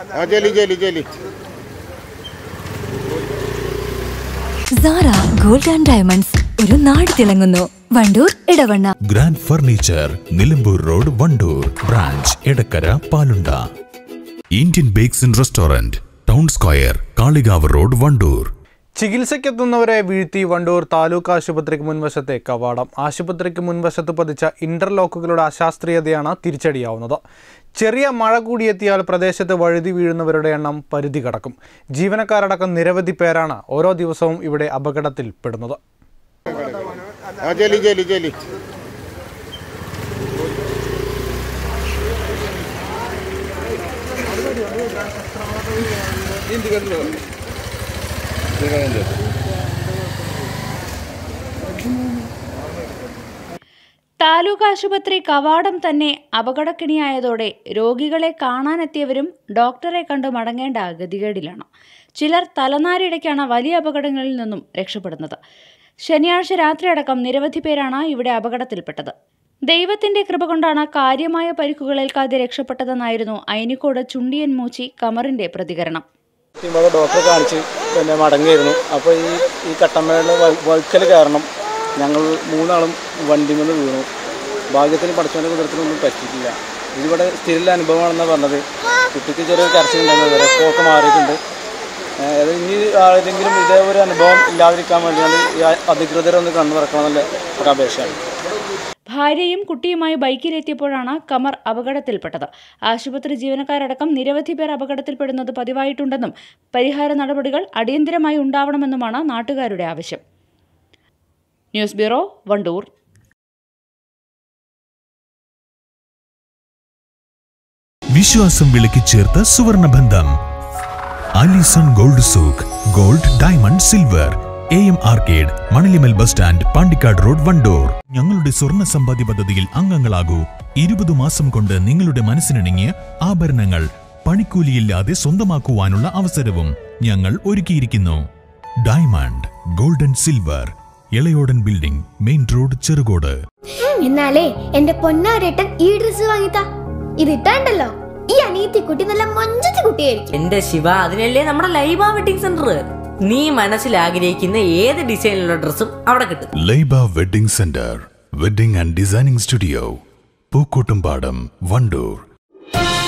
ആ ചെല്ലി ചെല്ലി ചെല്ലി സാറ ഗോൾഡ് ആൻഡ് ഡയമണ്ട്സ് ഒരു നാട് തിളങ്ങുന്നു Wandoor Edavanna grand furniture Nilambur road Wandoor branch Edakkara Palunda Indian bakes and restaurant town square Kalikavu road Wandoor ചികിത്സയ്ക്കെത്തുന്നവരെ വീഴ്ത്തി വണ്ടൂർ താലൂക്ക് ആശുപത്രിക്ക് മുൻവശത്തെ കവാടം ആശുപത്രിക്ക് മുൻവശത്ത് പതിച്ച ഇന്റർലോക്കുകളുടെ അശാസ്ത്രീയതയാണ് തിരിച്ചടിയാവുന്നത് ചെറിയ മഴ കൂടിയെത്തിയാൽ പ്രദേശത്ത് വഴുതി വീഴുന്നവരുടെ എണ്ണം പരിധി കടക്കും ജീവനക്കാരടക്കം നിരവധി പേരാണ് ഓരോ ദിവസവും ഇവിടെ അപകടത്തിൽപ്പെടുന്നത് ആ ചെല്ലി ചെല്ലി ചെല്ലി താലൂക്ക് ആശുപത്രി കവാടം തന്നെ അപകടക്കിണിയായതോടെ രോഗികളെ കാണാനെത്തിയവരും ഡോക്ടറെ കണ്ട് മടങ്ങേണ്ട ഗതികേടിലാണ് ചിലർ തലനാരിടയ്ക്കാണ് വലിയ അപകടങ്ങളിൽ നിന്നും രക്ഷപ്പെടുന്നത് ശനിയാഴ്ച രാത്രിയടക്കം നിരവധി പേരാണ് ഇവിടെ അപകടത്തിൽപ്പെട്ടത് ദൈവത്തിന്റെ കൃപ കൊണ്ടാണ് കാര്യമായ പരിക്കുകളേൽക്കാതെ രക്ഷപ്പെട്ടതെന്നായിരുന്നു അയനിക്കോട് ചുണ്ടിയൻ മൂച്ചി കമറിന്റെ പ്രതികരണം ഇവിടെ ഡോക്ടറെ കാണിച്ച് പിന്നെ മടങ്ങിയിരുന്നു അപ്പോൾ ഈ ഈ കട്ടമ്മയുടെ വഴുക്കൽ കാരണം ഞങ്ങൾ മൂന്നാളും വണ്ടി നിന്ന് വീണു ഭാഗ്യത്തിന് പഠിച്ചവൻ്റെ കുതിരത്തിനൊന്നും പറ്റിയിട്ടില്ല ഇതിവിടെ സ്ഥിര അനുഭവമാണെന്നാണ് പറഞ്ഞത് കുട്ടിക്ക് ചെറിയൊരു കരച്ചിലുണ്ടെന്ന് വരെ ഒക്കെ മാറിയിട്ടുണ്ട് ഏഹ് അത് ഇനി ആരെങ്കിലും ഇതേ ഒരു അനുഭവം ഇല്ലാതിരിക്കാൻ വേണ്ടിയാണ് ഈ അധികൃതരൊന്ന് കണ്ണു തുറക്കണമെന്നുള്ള ഒരു അപേക്ഷയാണ് ഭാര്യയും കുട്ടിയുമായി ബൈക്കിലെത്തിയപ്പോഴാണ് കമർ അപകടത്തിൽപ്പെട്ടത് ആശുപത്രി ജീവനക്കാരടക്കം നിരവധി പേർ അപകടത്തിൽപ്പെടുന്നത് പതിവായിട്ടുണ്ടെന്നും പരിഹാര നടപടികൾ അടിയന്തിരമായി ഉണ്ടാവണമെന്നുമാണ് നാട്ടുകാരുടെ ആവശ്യം ന്യൂസ് ബ്യൂറോ വണ്ടൂർ വിശ്വാസം വിളക്കി ചേർത്ത സുവർണ ബന്ധം Alison gold souk gold diamond silver A M arcade Manalimal bus stand Pandikkad road Wandoor ഞങ്ങളുടെ സ്വർണ്ണ സമ്പാദ്യ പദ്ധതിയിൽ അംഗങ്ങളാകൂ ഇരുപത് മാസം കൊണ്ട് നിങ്ങളുടെ മനസ്സിനിണങ്ങിയ ആഭരണങ്ങൾ പണിക്കൂലിയില്ലാതെ സ്വന്തമാക്കുവാനുള്ള അവസരവും ഞങ്ങൾ ഒരുക്കിയിരിക്കുന്നു diamond golden silver Elayodan building main road Cherukode എന്നാലേ എന്റെ പൊന്നാരേട്ടൻ ഈ ഡ്രസ് വാങ്ങിത്താ ഇത് ഇട്ടാണ്ടല്ലോ ഈ അനിയത്തി കുട്ടി നല്ല മൊഞ്ചത്തി കുട്ടിയായിരിക്കും എന്റെ ശിവ അതിനല്ലേ നമ്മുടെ ലൈബ വെഡിങ് സെന്റർ നീ മനസ്സിൽ ആഗ്രഹിക്കുന്ന ഏത് ഡിസൈനിലുള്ള ഡ്രസ്സും അവിടെ കിട്ടും Laiba wedding centre wedding and designing studio Pookkottumpadam Wandoor